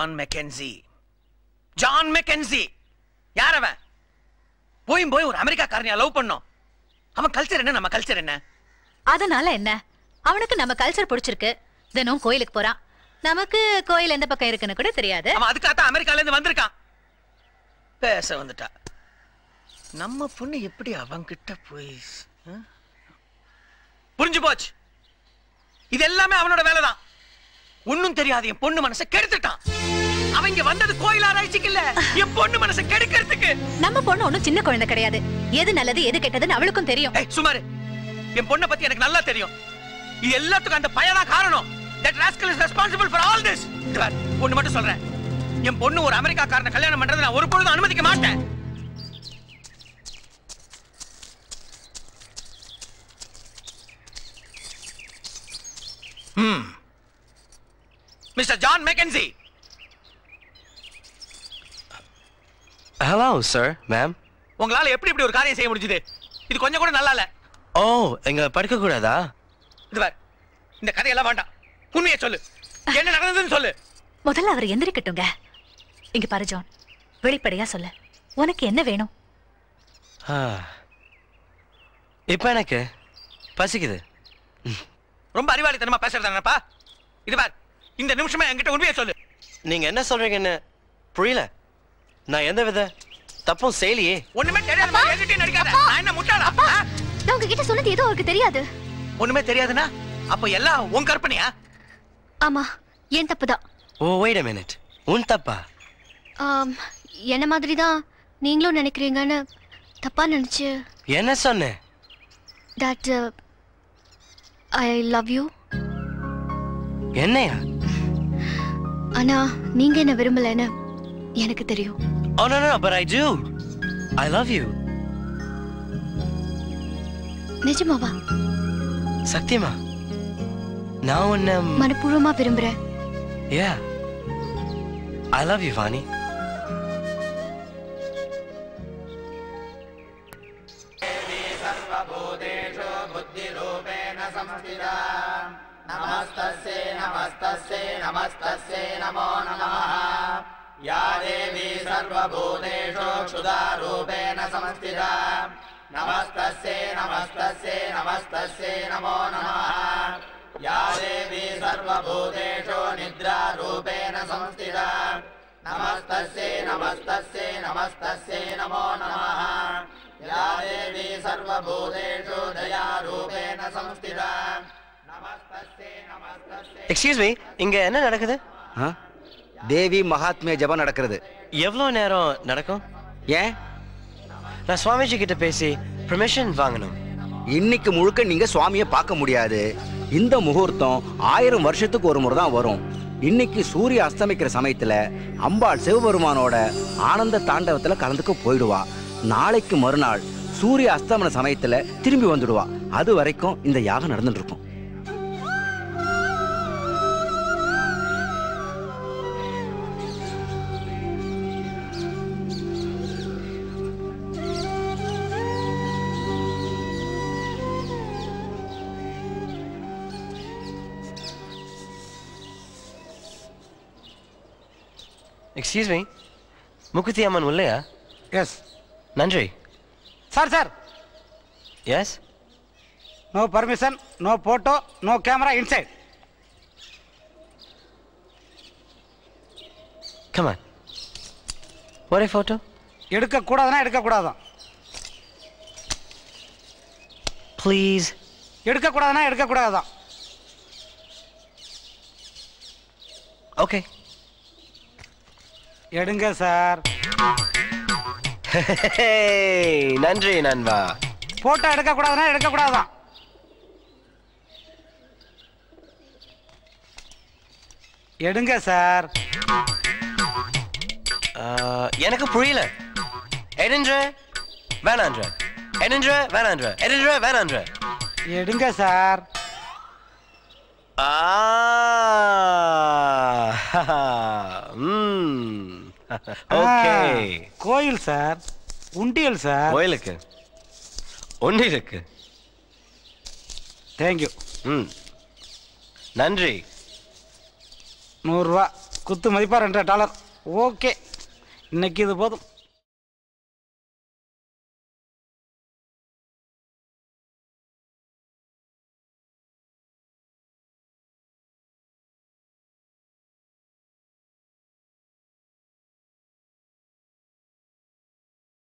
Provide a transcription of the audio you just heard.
John McKenzie John McKenzie யார் அவன் போயும் போய் ஒரு அமெரிக்காக்காரனையா லவ் பண்ணோம் அவன் கல்ச்சர் என்ன நம்ம கல்ச்சர் என்ன அதனால என்ன அவனுக்கு நம்ம கல்ச்சர் பிடிச்சிருக்கு தினம் கோயிலுக்கு போறான் நமக்கு கோயில் எந்த பக்கம் இருக்குன்னு கூட தெரியாது அவன் அதுக்காகத்தான் அமெரிக்கால இருந்து வந்திருக்கான் பேச வந்துட்டா நம்ம பொண்ணு எப்படி அவன்கிட்ட போய் ஆ? புரிஞ்சு போச்சு இது எல்லாமே அவனோட வேலைதான் ஒண்ணும் தெரியாது என் பொண்ணு மனசை கெடுத்துட்டான் அவன் இங்க வந்தது கோயில் ஆராய்ச்சிக்கு இல்ல என் பொண்ணு மனசை கெடுக்கிறதுக்கு நம்ம பொண்ணு ஒண்ணும் சின்ன குழந்தை கிடையாது எது நல்லது எது கெட்டதுன்னு அவளுக்கும் தெரியும் ஏய் சுமாரு என் பொண்ணை பத்தி எனக்கு நல்லா தெரியும் இது எல்லாத்துக்கும் அந்த பையனா காரணம் that rascal is responsible for all this இது பார், ஒண்ணு மட்டும் சொல்றேன் என் பொண்ணு ஒரு அமெரிக்காக்காரனை கல்யாணம் பண்றதை நான் ஒரு பொழுதும் அனுமதிக்க மாட்டேன் ம் mister John McKenzie hello sir ma'am உங்களால எப்படி இப்படி ஒரு காரியம் செய்ய முடிஞ்சது இது கொஞ்சம் கூட நல்லா இல்ல ஓ எங்க படிக்க கூடாதா இது பார் இந்த கதையெல்லாம் வேண்டாம் உண்மையை சொல்லு என்ன நடந்ததுன்னு சொல்லு முதல்ல அவர் எந்திரிக்கட்டுங்க இங்க பாரு ஜான் வெளிப்படையா சொல்லு உனக்கு என்ன வேணும் ஆ. இப்ப எனக்கு பசிக்குது ரொம்ப அறிவாளித்தனமா பேசுறதானப்பா இது பார் இந்த நிமிஷமா என்கிட்ட உண்மையை சொல்லு நீங்க என்ன சொல்றீங்கன்னு புரியல நான் எந்த வித தப்பும் செய்யலையே ஒண்ணுமே தெரியாத மாதிரி என்கிட்ட நடிக்காத நான் என்ன முட்டாளா ஆ? நான் உங்ககிட்ட சொன்னது ஏதோ அவருக்கு தெரியாது ஒண்ணுமே தெரியாதுன்னா அப்ப எல்லாம் உன் கற்பனையா ஆமா என் தப்புதான் ஓ வெயிட் a மினிட் உன் தப்பா ஆம், என்ன மாதிரி தான் நீங்களும் நினைக்கிறீங்கன்னு தப்பா நினைச்சு என்ன சொன்னேன் தட் ஐ லவ் யூ என்னையா ஆனா நீங்க என்ன விரும்பலன்னு எனக்கு தெரியும் Oh no no no, but I do. I love you. நிஜமாவா சத்தியமா நான் உன்னை மனப்பூர்வமா விரும்புறேன் Yeah. I love you, Vani. Excuse me, இங்க என்ன நடக்குது ஆ? தேவி மகாத்மிய ஜபம் நடக்கிறது எவ்வளோ நேரம் நடக்கும் ஏன் நான் சுவாமிஜி கிட்ட பேசி பெர்மிஷன் வாங்கணும் இன்னைக்கு முழுக்க நீங்க சுவாமியை பார்க்க முடியாது இந்த முகூர்த்தம் ஆயிரம் வருஷத்துக்கு ஒரு முறை தான் வரும் இன்னைக்கு சூரிய அஸ்தமிக்கிற சமயத்துல அம்பாள் சிவபெருமானோட ஆனந்த தாண்டவத்துல கலந்துக்க போயிடுவா நாளைக்கு மறுநாள் சூரிய அஸ்தமன சமயத்துல திரும்பி வந்துடுவா அது வரைக்கும் இந்த யாகம் நடந்துட்டு இருக்கும் எக்ஸ்கியூஸ் மீ முக்குத்தி அம்மன் உள்ளையா எஸ் நன்றி sir sir yes no permission no photo no camera inside come on ஒரே ஃபோட்டோ எடுக்கக்கூடாதுன்னா எடுக்கக்கூடாதான் ப்ளீஸ் எடுக்கக்கூடாதுன்னா எடுக்கக்கூடாதான் ஓகே எடுங்க சார் நன்றி நண்பா போட்டோ எடுக்கக்கூடாதுன்னா எடுக்கக்கூடாதான் எடுங்க சார் ஆஹ், எனக்கு புரியல எடுன்ற வேணான்ற எடுன்ற வேணான்ற எடுன்ற வேணான்ற எடுங்க சார் ஆ ம் ஓகே ஆ, கோயில் சார் உண்டியல் சார் கோயிலுக்கு ஒன்று இருக்கு தேங்க்யூ ம் நன்றி நூறுரூவா குத்து மதிப்பாக ரெண்டரை டாலர் ஓகே இன்னைக்கு இது போதும்